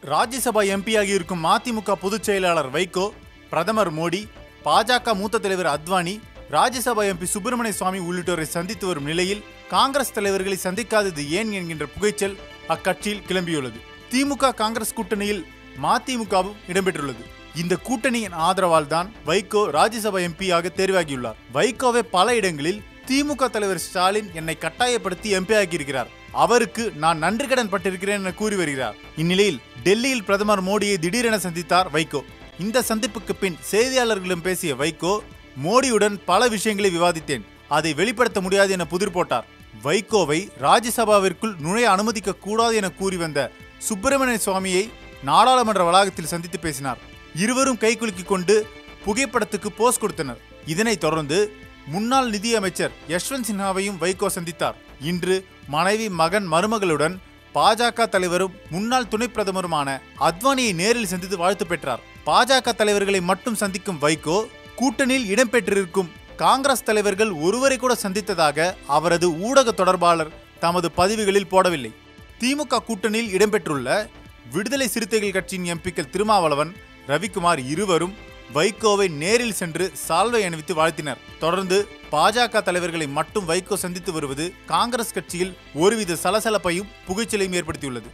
ராஜ்யசபா எம்பியாகி இருக்கும் மதிமுக பொதுச் செயலாளர் வைகோ பிரதமர் மோடி பாஜக மூத்த தலைவர் அத்வானி ராஜ்யசபா எம்பி சுப்பிரமணிய சுவாமி உள்ளிட்டோரை சந்தித்து வரும் நிலையில் காங்கிரஸ் தலைவர்களை சந்திக்காதது ஏன் என்கின்ற புகைச்சல் அக்கட்சியில் கிளம்பியுள்ளது திமுக காங்கிரஸ் கூட்டணியில் மதிமுகவும் இடம்பெற்றுள்ளது இந்த கூட்டணியின் ஆதரவால் தான் வைகோ ராஜ்யசபா எம்பியாக தேர்வாகியுள்ளார் வைகோவை பல இடங்களில் திமுக தலைவர் ஸ்டாலின் என்னை கட்டாயப்படுத்தி எம்பி ஆக்கியிருக்கிறார் அவருக்கு நான் நன்றி கடன் பட்டிருக்கிறேன் என கூறி வருகிறார் இந்நிலையில் டெல்லியில் பிரதமர் மோடியை திடீரென சந்தித்தார் வைகோ இந்த சந்திப்புக்கு பின் செய்தியாளர்களிடம் பேசிய வைகோ மோடியுடன் பல விஷயங்களை விவாதித்தேன் அதை வெளிப்படுத்த முடியாது என புதிர் போட்டார் வைகோவை ராஜ்யசபாவிற்குள் நுழைய அனுமதிக்க கூடாது என கூறி வந்த சுப்பிரமணிய சுவாமியை நாடாளுமன்ற வளாகத்தில் சந்தித்து பேசினார் இருவரும் கைகுலுக்கிக் கொண்டு புகைப்படத்துக்கு போஸ் கொடுத்தனர் இதனைத் தொடர்ந்து முன்னாள் நிதியமைச்சர் யஷ்வந்த் சின்ஹாவையும் வைகோ சந்தித்தார் இன்று மனைவி மகன் மருமகளுடன் பாஜக தலைவரும் முன்னாள் துணை பிரதமருமான அத்வானியை நேரில் சந்தித்து வாழ்த்து பெற்றார் பாஜக தலைவர்களை மட்டும் சந்திக்கும் வைகோ கூட்டணியில் இடம்பெற்றிருக்கும் காங்கிரஸ் தலைவர்கள் ஒருவரை கூட சந்தித்ததாக அவரது ஊடக தொடர்பாளர் தமது பதிவுகளில் போடவில்லை திமுக கூட்டணியில் இடம்பெற்றுள்ள விடுதலை சிறுத்தைகள் கட்சியின் எம்பிக்கள் திருமாவளவன் ரவிக்குமார் இருவரும் வைகோவை நேரில் சென்று சால்வை அணிவித்து வாழ்த்தினர் தொடர்ந்து பாஜக தலைவர்களை மட்டும் வைகோ சந்தித்து வருவது காங்கிரஸ் கட்சியில் ஒருவித சலசலப்பையும் புகைச்சலையும் ஏற்படுத்தியுள்ளது